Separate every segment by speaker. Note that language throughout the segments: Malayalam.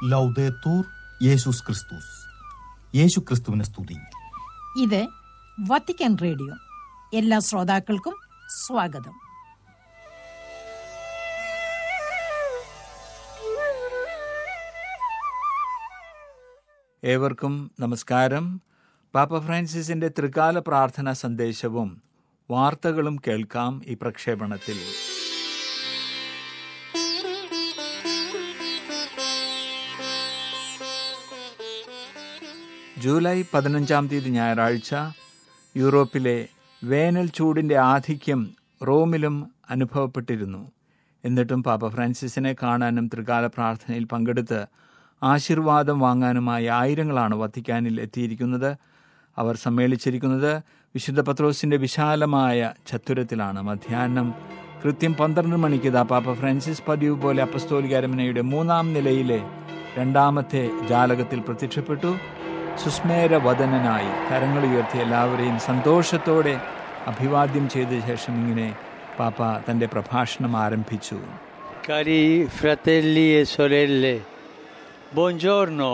Speaker 1: ലൗദേത്തൂർ യേശുസ് ക്രിസ്തുസ് യേശു ക്രിസ്തുവിനെ സ്തുതി
Speaker 2: ഇത് വത്തിക്കാൻ റേഡിയോ എല്ലാ ശ്രോതാക്കൾക്കും സ്വാഗതം
Speaker 3: ഏവർക്കും നമസ്കാരം പാപ്പ ഫ്രാൻസിസിന്റെ ത്രികാല പ്രാർത്ഥനാ സന്ദേശവും വാർത്തകളും കേൾക്കാം ഈ പ്രക്ഷേപണത്തിൽ ജൂലൈ പതിനഞ്ചാം തീയതി ഞായറാഴ്ച യൂറോപ്പിലെ വേനൽ ചൂടിന്റെ ആധിക്യം റോമിലും അനുഭവപ്പെട്ടിരുന്നു എന്നിട്ടും പാപ്പ ഫ്രാൻസിസിനെ കാണാനും ത്രികാല പ്രാർത്ഥനയിൽ പങ്കെടുത്ത് ആശീർവാദം വാങ്ങാനുമായി ആയിരങ്ങളാണ് വത്തിക്കാനിൽ എത്തിയിരിക്കുന്നത് അവർ സമ്മേളിച്ചിരിക്കുന്നത് വിശുദ്ധ പത്രോസിന്റെ വിശാലമായ ചത്തുരത്തിലാണ് മധ്യാഹ്നം കൃത്യം പന്ത്രണ്ട് മണിക്ക് ദാ പാപ്പ ഫ്രാൻസിസ് പതിവ് പോലെ അപ്പസ്തോലികാരമനയുടെ മൂന്നാം നിലയിലെ രണ്ടാമത്തെ ജാലകത്തിൽ പ്രത്യക്ഷപ്പെട്ടു സുസ്മേരവദനായി കരങ്ങൾ ഉയർത്തി എല്ലാവരെയും സന്തോഷത്തോടെ അഭിവാദ്യം ചെയ്ത ശേഷം ഇങ്ങനെ പാപ്പ തന്റെ പ്രഭാഷണം ആരംഭിച്ചു
Speaker 4: Cari fratelli e sorelle, buongiorno.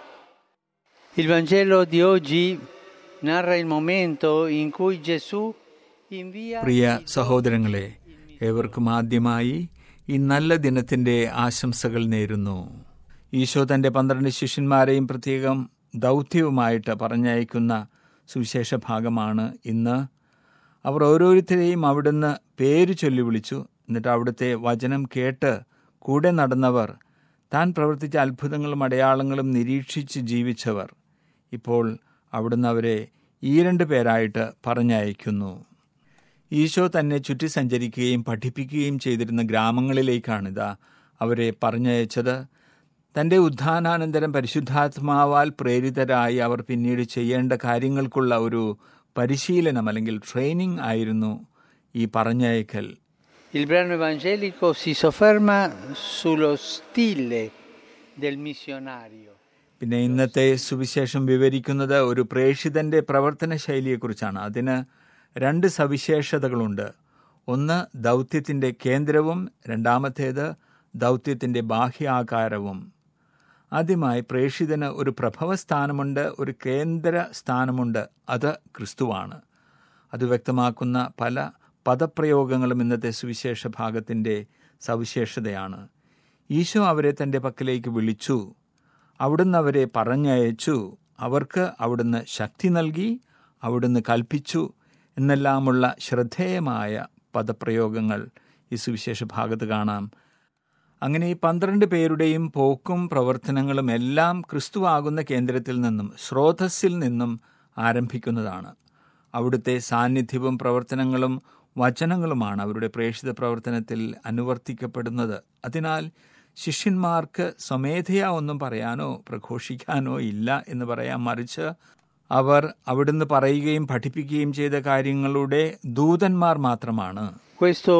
Speaker 4: Il Vangelo di oggi narra il momento in cui Gesù invia
Speaker 3: പ്രിയ സഹോദരങ്ങളെ ഏവർക്കും ആദ്യമായി ഈ നല്ല ദിനത്തിന്റെ ആശംസകൾ നേരുന്നു ഈശോ തന്റെ പന്ത്രണ്ട് ശിഷ്യന്മാരെയും പ്രത്യേകം ദൗത്യവുമായിട്ട് പറഞ്ഞയക്കുന്ന സുവിശേഷ ഭാഗമാണ് ഇന്ന് അവർ ഓരോരുത്തരെയും അവിടുന്ന് പേര് ചൊല്ലി വിളിച്ചു എന്നിട്ട് അവിടുത്തെ വചനം കേട്ട് കൂടെ നടന്നവർ താൻ പ്രവർത്തിച്ച അത്ഭുതങ്ങളും അടയാളങ്ങളും നിരീക്ഷിച്ച് ജീവിച്ചവർ ഇപ്പോൾ അവിടുന്ന് അവരെ ഈ രണ്ട് പേരായിട്ട് പറഞ്ഞയക്കുന്നു ഈശോ തന്നെ ചുറ്റി സഞ്ചരിക്കുകയും പഠിപ്പിക്കുകയും ചെയ്തിരുന്ന ഗ്രാമങ്ങളിലേക്കാണിതാ അവരെ പറഞ്ഞയച്ചത് തൻ്റെ ഉത്ഥാനാനന്തരം പരിശുദ്ധാത്മാവാൽ പ്രേരിതരായി അവർ പിന്നീട് ചെയ്യേണ്ട കാര്യങ്ങൾക്കുള്ള ഒരു പരിശീലനം അല്ലെങ്കിൽ ട്രെയിനിങ് ആയിരുന്നു ഈ പറഞ്ഞയക്കൽ
Speaker 4: Il brano evangelico si sofferma sullo stile del missionario.
Speaker 3: പിന്നെ ഇന്നത്തെ സുവിശേഷം വിവരിക്കുന്നത് ഒരു പ്രേഷിതന്റെ പ്രവർത്തന ശൈലിയെക്കുറിച്ചാണ് അതിന് രണ്ട് സവിശേഷതകളുണ്ട് ഒന്ന് ദൗത്യത്തിന്റെ കേന്ദ്രവും രണ്ടാമത്തേത് ദൗത്യത്തിന്റെ ബാഹ്യാകാരവും ആദ്യമായി പ്രേഷിതന് ഒരു പ്രഭവ സ്ഥാനമുണ്ട് ഒരു കേന്ദ്ര സ്ഥാനമുണ്ട് അത് ക്രിസ്തുവാണ് അത് വ്യക്തമാക്കുന്ന പല പദപ്രയോഗങ്ങളും ഇന്നത്തെ സുവിശേഷ ഭാഗത്തിൻ്റെ സവിശേഷതയാണ് ഈശോ അവരെ തൻ്റെ പക്കലേക്ക് വിളിച്ചു അവിടുന്ന് അവരെ പറഞ്ഞയച്ചു അവർക്ക് അവിടുന്ന് ശക്തി നൽകി അവിടുന്ന് കൽപ്പിച്ചു എന്നെല്ലാമുള്ള ശ്രദ്ധേയമായ പദപ്രയോഗങ്ങൾ ഈ സുവിശേഷ ഭാഗത്ത് കാണാം അങ്ങനെ ഈ പന്ത്രണ്ട് പേരുടെയും പോക്കും പ്രവർത്തനങ്ങളും എല്ലാം ക്രിസ്തുവാകുന്ന കേന്ദ്രത്തിൽ നിന്നും സ്രോതസ്സിൽ നിന്നും ആരംഭിക്കുന്നതാണ് അവിടുത്തെ സാന്നിധ്യവും പ്രവർത്തനങ്ങളും വചനങ്ങളുമാണ് അവരുടെ പ്രേക്ഷിത പ്രവർത്തനത്തിൽ അനുവർത്തിക്കപ്പെടുന്നത് അതിനാൽ ശിഷ്യന്മാർക്ക് സ്വമേധയാ ഒന്നും പറയാനോ പ്രഘോഷിക്കാനോ ഇല്ല എന്ന് പറയാൻ മറിച്ച് അവർ അവിടുന്ന് പറയുകയും പഠിപ്പിക്കുകയും ചെയ്ത കാര്യങ്ങളുടെ ദൂതന്മാർ മാത്രമാണ്
Speaker 4: Questo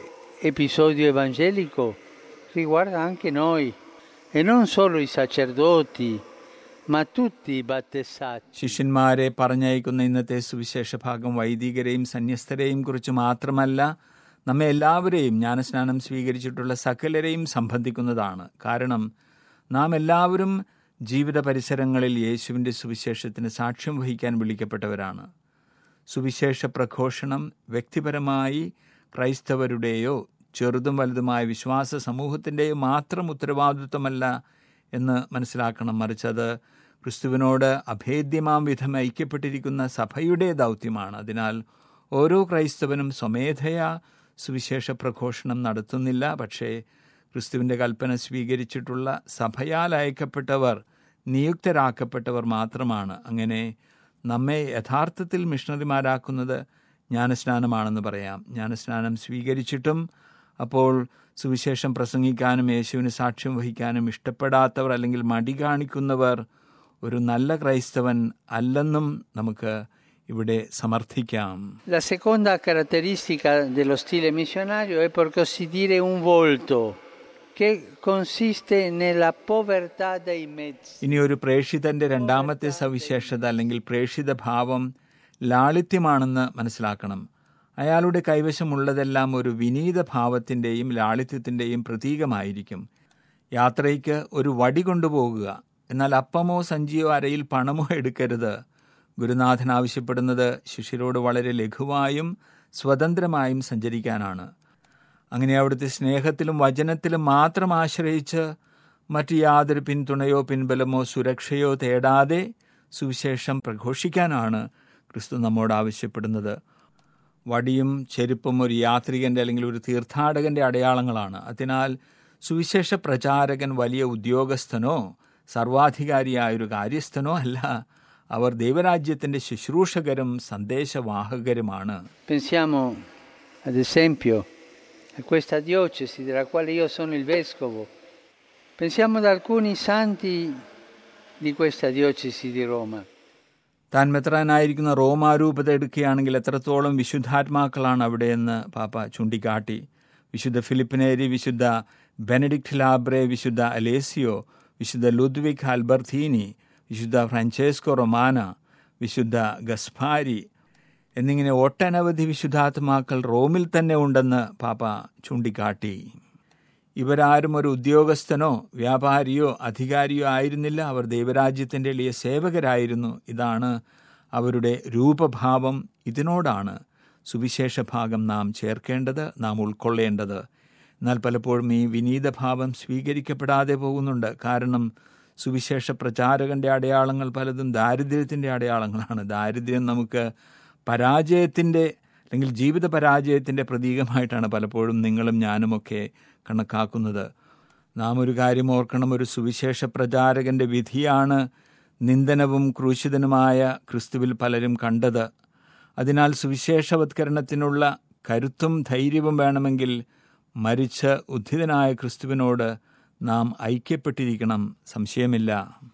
Speaker 4: episodio evangelico riguarda anche noi e non solo i sacerdoti, ma tutti i battezzati.
Speaker 3: ശിഷ്യന്മാരെ പറഞ്ഞയക്കുന്ന ഇന്നത്തെ സുവിശേഷ ഭാഗം വൈദികരെയും സന്യസ്തരെയും കുറിച്ച് മാത്രമല്ല നമ്മെ എല്ലാവരെയും ജ്ഞാനസ്നാനം സ്വീകരിച്ചിട്ടുള്ള സകലരെയും സംബന്ധിക്കുന്നതാണ് കാരണം നാം എല്ലാവരും ജീവിത പരിസരങ്ങളിൽ യേശുവിൻ്റെ സുവിശേഷത്തിന് സാക്ഷ്യം വഹിക്കാൻ വിളിക്കപ്പെട്ടവരാണ് സുവിശേഷ പ്രഘോഷണം വ്യക്തിപരമായി ക്രൈസ്തവരുടെയോ ചെറുതും വലുതുമായ വിശ്വാസ സമൂഹത്തിൻ്റെയോ മാത്രം ഉത്തരവാദിത്വമല്ല എന്ന് മനസ്സിലാക്കണം മറിച്ചത് ക്രിസ്തുവിനോട് അഭേദ്യമാം വിധം ഐക്യപ്പെട്ടിരിക്കുന്ന സഭയുടെ ദൗത്യമാണ് അതിനാൽ ഓരോ ക്രൈസ്തവനും സ്വമേധയാ സുവിശേഷ പ്രഘോഷണം നടത്തുന്നില്ല പക്ഷേ ക്രിസ്തുവിൻ്റെ കൽപ്പന സ്വീകരിച്ചിട്ടുള്ള സഭയാൽ അയക്കപ്പെട്ടവർ നിയുക്തരാക്കപ്പെട്ടവർ മാത്രമാണ് അങ്ങനെ നമ്മെ യഥാർത്ഥത്തിൽ മിഷണറിമാരാക്കുന്നത് ജ്ഞാനസ്നാനമാണെന്ന് പറയാം ജ്ഞാനസ്നാനം സ്വീകരിച്ചിട്ടും അപ്പോൾ സുവിശേഷം പ്രസംഗിക്കാനും യേശുവിന് സാക്ഷ്യം വഹിക്കാനും ഇഷ്ടപ്പെടാത്തവർ അല്ലെങ്കിൽ മടി കാണിക്കുന്നവർ ഒരു നല്ല ക്രൈസ്തവൻ അല്ലെന്നും നമുക്ക് ഇവിടെ സമർത്ഥിക്കാം
Speaker 4: La seconda caratteristica dello stile missionario è per così dire un volto che consiste nella povertà dei mezzi.
Speaker 3: ഇനി ഒരു പ്രേഷിതന്റെ രണ്ടാമത്തെ സവിശേഷത അല്ലെങ്കിൽ പ്രേഷിത ഭാവം ലാളിത്യമാണെന്ന് മനസ്സിലാക്കണം അയാളുടെ കൈവശമുള്ളതെല്ലാം ഒരു വിനീത ഭാവത്തിൻ്റെയും ലാളിത്യത്തിൻ്റെയും പ്രതീകമായിരിക്കും യാത്രയ്ക്ക് ഒരു വടി കൊണ്ടുപോകുക എന്നാൽ അപ്പമോ സഞ്ചിയോ അരയിൽ പണമോ എടുക്കരുത് ഗുരുനാഥൻ ആവശ്യപ്പെടുന്നത് ശിഷ്യരോട് വളരെ ലഘുവായും സ്വതന്ത്രമായും സഞ്ചരിക്കാനാണ് അങ്ങനെ അവിടുത്തെ സ്നേഹത്തിലും വചനത്തിലും മാത്രം ആശ്രയിച്ച് മറ്റ് യാതൊരു പിന്തുണയോ പിൻബലമോ സുരക്ഷയോ തേടാതെ സുവിശേഷം പ്രഘോഷിക്കാനാണ് ക്രിസ്തു നമ്മോട് ആവശ്യപ്പെടുന്നത് വടിയും ചെരുപ്പും ഒരു യാത്രികന്റെ അല്ലെങ്കിൽ ഒരു തീർത്ഥാടകന്റെ അടയാളങ്ങളാണ് അതിനാൽ സുവിശേഷ പ്രചാരകൻ വലിയ ഉദ്യോഗസ്ഥനോ സർവാധികാരിയായ ഒരു കാര്യസ്ഥനോ അല്ല അവർ ദൈവരാജ്യത്തിന്റെ ശുശ്രൂഷകരും സന്ദേശവാഹകരുമാണ്
Speaker 4: Pensiamo, ad esempio, a questa diocesi della quale io sono il vescovo. Pensiamo ad alcuni santi di questa diocesi di Roma.
Speaker 3: താൻ മെത്രാനായിരിക്കുന്ന റോമാരൂപത എടുക്കുകയാണെങ്കിൽ എത്രത്തോളം വിശുദ്ധാത്മാക്കളാണ് അവിടെയെന്ന് പാപ്പ ചൂണ്ടിക്കാട്ടി വിശുദ്ധ ഫിലിപ്പിനേരി വിശുദ്ധ ബെനഡിക്ട് ലാബ്രെ വിശുദ്ധ അലേസിയോ വിശുദ്ധ ലുദ്വിക് അൽബർത്തീനി വിശുദ്ധ ഫ്രാഞ്ചേസ്കോ റൊമാന വിശുദ്ധ ഗസ്ഫാരി എന്നിങ്ങനെ ഒട്ടനവധി വിശുദ്ധാത്മാക്കൾ റോമിൽ തന്നെ ഉണ്ടെന്ന് പാപ്പ ചൂണ്ടിക്കാട്ടി ഇവരാരും ഒരു ഉദ്യോഗസ്ഥനോ വ്യാപാരിയോ അധികാരിയോ ആയിരുന്നില്ല അവർ ദൈവരാജ്യത്തിൻ്റെ എളിയ സേവകരായിരുന്നു ഇതാണ് അവരുടെ രൂപഭാവം ഇതിനോടാണ് സുവിശേഷ ഭാഗം നാം ചേർക്കേണ്ടത് നാം ഉൾക്കൊള്ളേണ്ടത് എന്നാൽ പലപ്പോഴും ഈ വിനീതഭാവം സ്വീകരിക്കപ്പെടാതെ പോകുന്നുണ്ട് കാരണം സുവിശേഷ പ്രചാരകന്റെ അടയാളങ്ങൾ പലതും ദാരിദ്ര്യത്തിൻ്റെ അടയാളങ്ങളാണ് ദാരിദ്ര്യം നമുക്ക് പരാജയത്തിൻ്റെ അല്ലെങ്കിൽ ജീവിത പരാജയത്തിൻ്റെ പ്രതീകമായിട്ടാണ് പലപ്പോഴും നിങ്ങളും ഞാനുമൊക്കെ കണക്കാക്കുന്നത് നാം ഒരു കാര്യം ഓർക്കണം ഒരു സുവിശേഷ പ്രചാരകന്റെ വിധിയാണ് നിന്ദനവും ക്രൂശിതനുമായ ക്രിസ്തുവിൽ പലരും കണ്ടത് അതിനാൽ സുവിശേഷവത്കരണത്തിനുള്ള കരുത്തും ധൈര്യവും വേണമെങ്കിൽ മരിച്ച് ഉദ്ധിതനായ ക്രിസ്തുവിനോട് നാം ഐക്യപ്പെട്ടിരിക്കണം സംശയമില്ല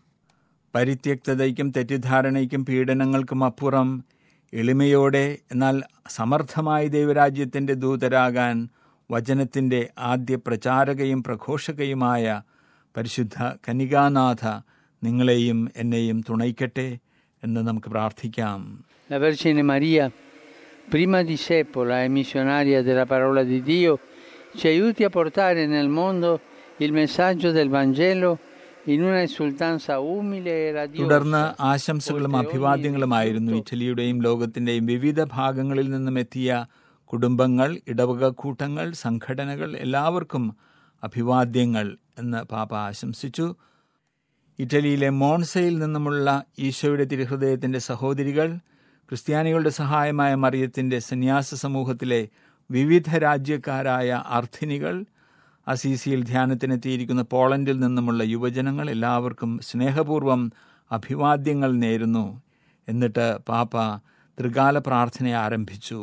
Speaker 3: പരിത്യക്തതയ്ക്കും തെറ്റിദ്ധാരണയ്ക്കും പീഡനങ്ങൾക്കും അപ്പുറം എളിമയോടെ എന്നാൽ സമർത്ഥമായി ദൈവരാജ്യത്തിൻ്റെ ദൂതരാകാൻ വചനത്തിൻ്റെ ആദ്യ പ്രചാരകയും പ്രഘോഷകയുമായ പരിശുദ്ധ കനികാനാഥ നിങ്ങളെയും എന്നെയും തുണയ്ക്കട്ടെ എന്ന് നമുക്ക് പ്രാർത്ഥിക്കാം
Speaker 4: La Vergine Maria, prima discepola e missionaria della parola di Dio, ci aiuti a portare nel mondo il messaggio del Vangelo in una esultanza umile e
Speaker 3: തുടർന്ന്
Speaker 4: radiosa.
Speaker 3: ആശംസകളും അഭിവാദ്യങ്ങളുമായിരുന്നു ഇറ്റലിയുടെയും ലോകത്തിൻ്റെയും വിവിധ ഭാഗങ്ങളിൽ നിന്നും എത്തിയ കുടുംബങ്ങൾ ഇടവക കൂട്ടങ്ങൾ സംഘടനകൾ എല്ലാവർക്കും അഭിവാദ്യങ്ങൾ എന്ന് പാപ്പ ആശംസിച്ചു ഇറ്റലിയിലെ മോൺസയിൽ നിന്നുമുള്ള ഈശോയുടെ തിരുഹൃദയത്തിൻ്റെ സഹോദരികൾ ക്രിസ്ത്യാനികളുടെ സഹായമായ മറിയത്തിൻ്റെ സന്യാസ സമൂഹത്തിലെ വിവിധ രാജ്യക്കാരായ അർത്ഥിനികൾ അസീസിയിൽ ധ്യാനത്തിനെത്തിയിരിക്കുന്ന പോളണ്ടിൽ നിന്നുമുള്ള യുവജനങ്ങൾ എല്ലാവർക്കും സ്നേഹപൂർവ്വം അഭിവാദ്യങ്ങൾ നേരുന്നു എന്നിട്ട് പാപ്പ ത്രികാല പ്രാർത്ഥന ആരംഭിച്ചു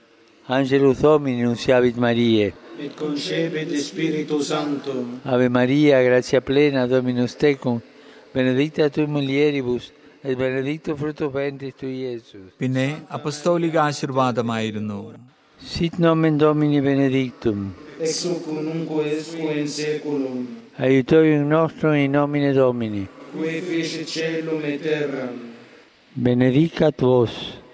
Speaker 4: Angelus Domini, nunciavit Mariae.
Speaker 5: et concepit Spiritu Sancto,
Speaker 4: Ave Maria, gratia plena, Dominus tecum, benedicta tui mulieribus, et benedictus fructus ventris tui, Iesus.
Speaker 3: പിന്നെ അപസ്തോലിക ആശീർവാദമായിരുന്നു
Speaker 4: Sit nomen Domini benedictum,
Speaker 5: ex hoc nunquo esque in saeculum,
Speaker 4: aiutorium nostrum in nomine Domini.
Speaker 5: qui fece celum et terram,
Speaker 4: Benedicat vos,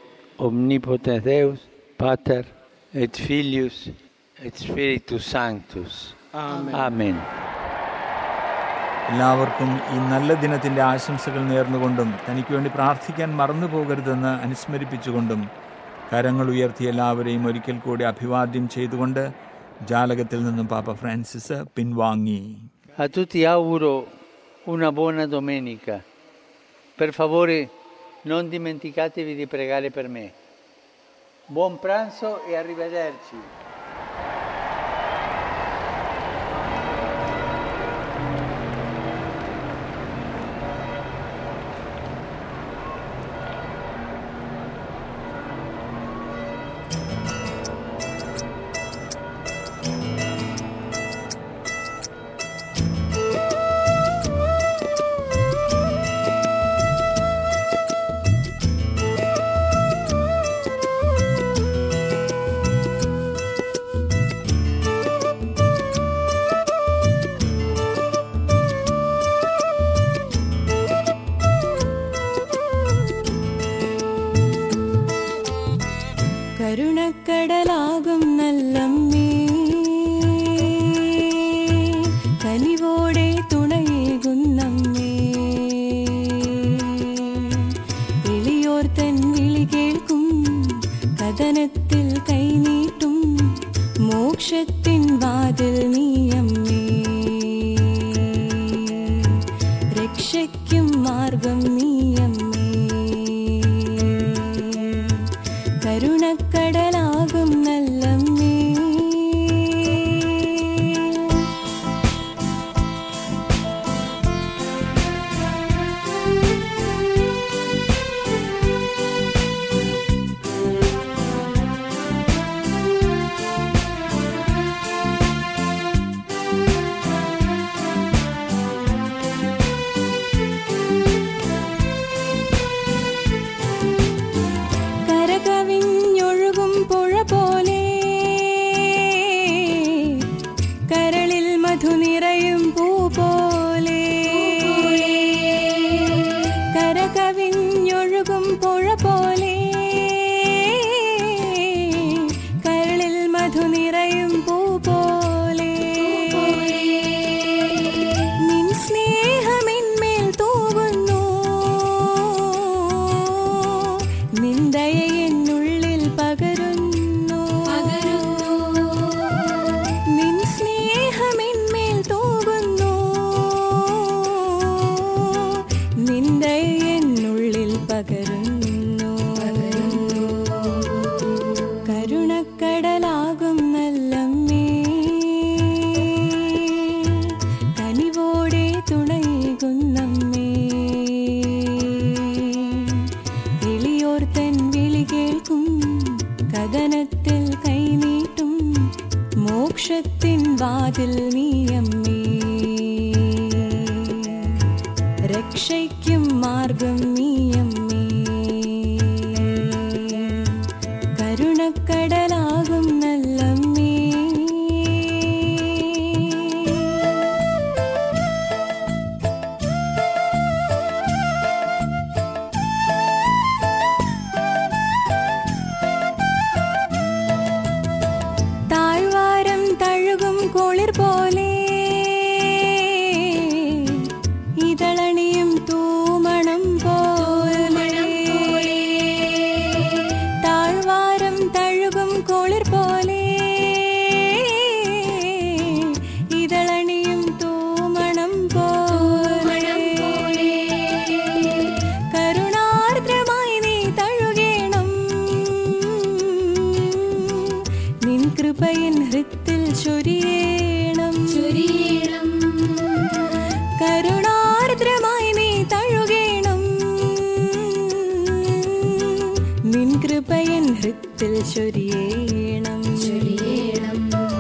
Speaker 4: omnipotens Deus, Pater, et Filius, et Spiritus Sanctus.
Speaker 5: Amen.
Speaker 4: Amen.
Speaker 3: എല്ലാവർക്കും ഈ നല്ല ദിനത്തിന്റെ ആശംസകൾ നേർന്നുകൊണ്ടും തനിക്ക് വേണ്ടി പ്രാർത്ഥിക്കാൻ മറന്നു പോകരുതെന്ന് അനുസ്മരിപ്പിച്ചുകൊണ്ടും കരങ്ങൾ ഉയർത്തി എല്ലാവരെയും ഒരിക്കൽ കൂടി അഭിവാദ്യം ചെയ്തുകൊണ്ട് ജാലകത്തിൽ നിന്നും പാപ്പ ഫ്രാൻസിസ് പിൻവാങ്ങി
Speaker 4: A tutti auguro una buona domenica. Per favore non dimenticatevi di pregare per me. Buon pranzo e arrivederci.
Speaker 6: കരുണക്കടലാകും നല്ലമ്മേ കനിവോടെ മോക്ഷത്തിൻ വാതിൽ നീയമ്മേ രക്ഷയ്ക്കും മാർഗം നീയമ്മേ കരുണക്കടലാകും നല്ലമ്മേ കരകവിഞ്ഞൊഴുകും പുഴ പോലെ കരളിൽ മധു നിറയും പൂ പോലെ കരകവിഞ്ഞൊഴുകും പുഴ പോലെ കരളിൽ മധു നിറയും പൂ പോലെ നിൻ സ്നേഹമെന്മേൽ തൂകുന്നു നിന്ദയ എന്നുള്ളിൽ പകരുന്നു നിൻ സ്നേഹമെന്മേൽ തൂകുന്നു നിന്ദയ എന്നുള്ളിൽ പകരുന്നു കരുണക്കടലാകും നല്ലമ്മേ കനിവോടെ തുണയുകുന്നമ്മേ വിളിയോർത്തൻ വിളി കേൾക്കും കഥനത്തിൽ കൈനീട്ടും മോക്ഷത്തിൻ വാതിൽ നീയമ്മേ രക്ഷയ്ക്കും മാർഗം നീയമ്മേ കരുണക്കടലാകും നല്ലമ്മേ താഴ്വാരം തഴുകും കുളിർ പോലെ ഇതളണിയും തൂമണം പോലെ താഴ്വാരം തഴുകും കുളിർ പോലെ ഇതളണിയും തൂമണം പോലെ കരുണാർദ്രമായി നീ തഴുകേണം നിൻ കൃപയൻ ഹൃത്തിൽ ചൊരിയേണം ചൊരിയേണം കരുണാർദ്രമായി നീ തഴുകേണം നിൻ കൃപയൻ ഹൃത്തിൽ ചൊരിയേണം ചൊരിയേണം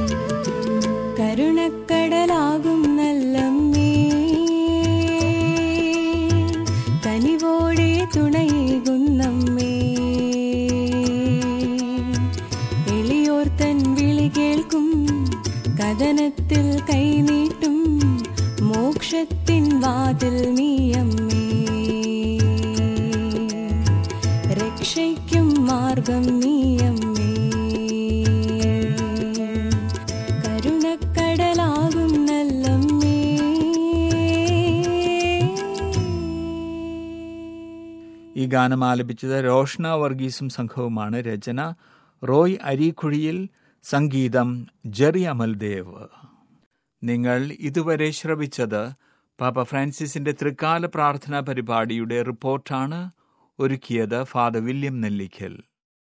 Speaker 6: കരുണക്കടലാകും നല്ലമ്മേ കനിവോടെ തുണയേകുന്നമ്മേ എളിയോർത്തൻ വിളി കേൾക്കും കഥനത്തിൽ കൈനീട്ടും മോക്ഷത്തിൻ വാതിൽ നീയമ്മേ രക്ഷയ്ക്കും മാർഗം നീയമ്മേ കരുണക്കടലാകും നല്ലമ്മേ
Speaker 3: ഈ ഗാനം ആലപിച്ചത് രോഷ്ന വർഗീസും സംഘവുമാണ് രചന റോയ് അരീക്കുഴിയിൽ സംഗീതം ജെറി അമൽദേവ് നിങ്ങൾ ഇതുവരെ ശ്രവിച്ചത് പാപ്പ ഫ്രാൻസിസിന്റെ ത്രികാല പ്രാർത്ഥനാ പരിപാടിയുടെ റിപ്പോർട്ടാണ് ഒരുക്കിയത് ഫാദർ വില്യം നെല്ലിക്കൽ